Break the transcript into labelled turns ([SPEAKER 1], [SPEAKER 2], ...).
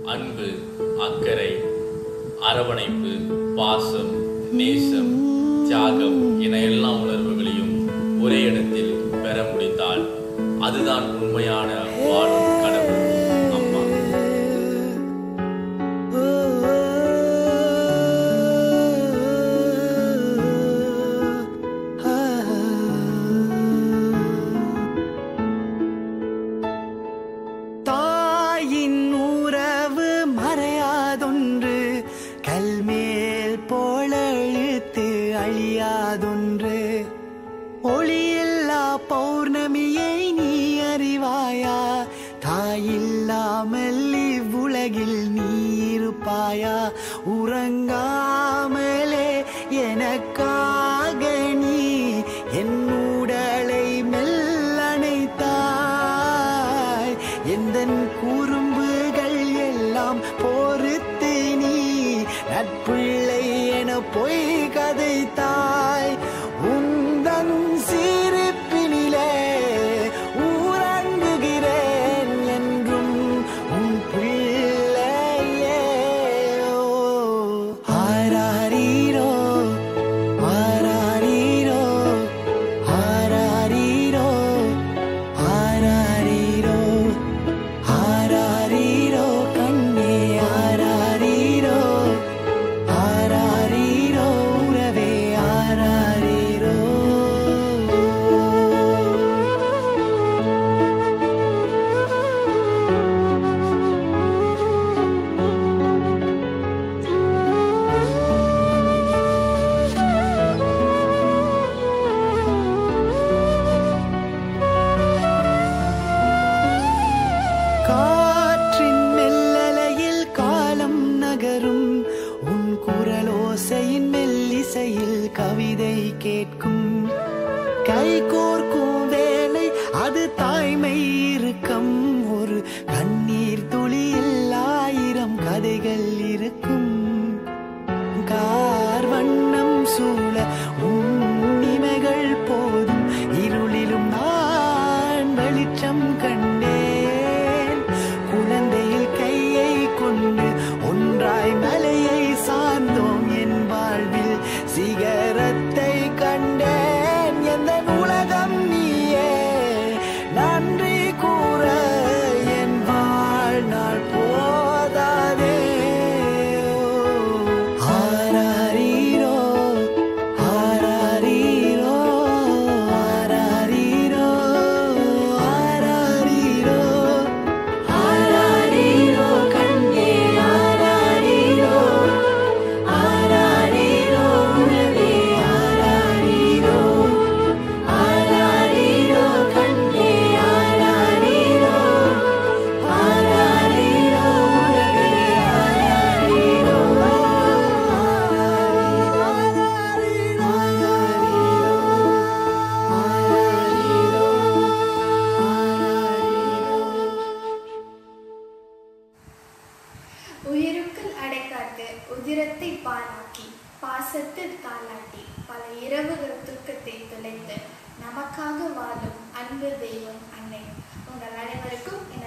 [SPEAKER 1] அன்பு அக்கறை அரவணைப்பு பாசம் நேசம் தியாகம் என எல்லா உணர்வுகளையும் ஒரே இடத்தில் பெற முடிந்தால் அதுதான் உண்மையான வாழும் கடவுள் அம்மா
[SPEAKER 2] தாயின் உறவு மறையாதொன்று கல்மேல் போல இழுத்து அழியாதொன்று ஒளியில்லா பௌர்ணமியை நீ அறிவாயா தாயில்லாமல் இவ்வுலகில் நீ இருப்பாயா உறங்காமலே எனக்காக நீ என் உடலை மெல்லணைத்தாய் எந்தன் குறும்புகள் எல்லாம் பொறுத்து நீ நட்பிள்ளை என பொய் கதைத்தாய் உந்தன் சிரிப்பினிலே ஊரங்குகிறேன் என்றும் உன் பிள்ளையே ஓ, ஆராரீரோ ஆராரீரோ ஆராரீரோ ஆராரீரோ ஆராரீரோ கண்ணே ஆராரீரோ ஆராரீரோ உறவே ஆராரீரோ காற்றின் மெல்லலையில் காலம் நகரும் உன் குரலோசையின் மெல்லிசையில் கவிதை கேட்கும் கை கோர்க்கும் வேலை அது தாய்மை இறுக்கம் ஒரு கண்ணீர் துளியில் ஆயிரம் கதைகள் இருக்கும் கார் வண்ணம் சூழ உன்னிமைகள் போதும் இருளிலும் நான் வெளிச்சம் கண்டேன் குழந்தையில் கையை கொண்டு ஒன்றாய் மலையை சார்ந்தோம் என் வாழ்வில் சிகரத்தை கண்டேன் எந்த உலகம் நீயே நன்றி கூற என் வாழ்நாள் போதாதே ஆராரீரோ ஆராரீரோ ஆராரீரோ ஆராரீரோ ஆராரீரோ கண்ணே ஆராரீரோ ஆராரீரோ உறவே ஆராரீரோ ஆராரீரோ கண்ணே ஆராரீரோ ஆராரீரோ உறவே ஆராரீரோ
[SPEAKER 3] உயிருக்குள் அடைக்காத்து உதிரத்தை பாலாக்கி பாசத்தில் தாளாட்டி பல இரவுகள் தூக்கத்தை துளைத்து நமக்காக வாழும் அன்பு தெய்வம் அன்னை உங்கள் அனைவருக்கும்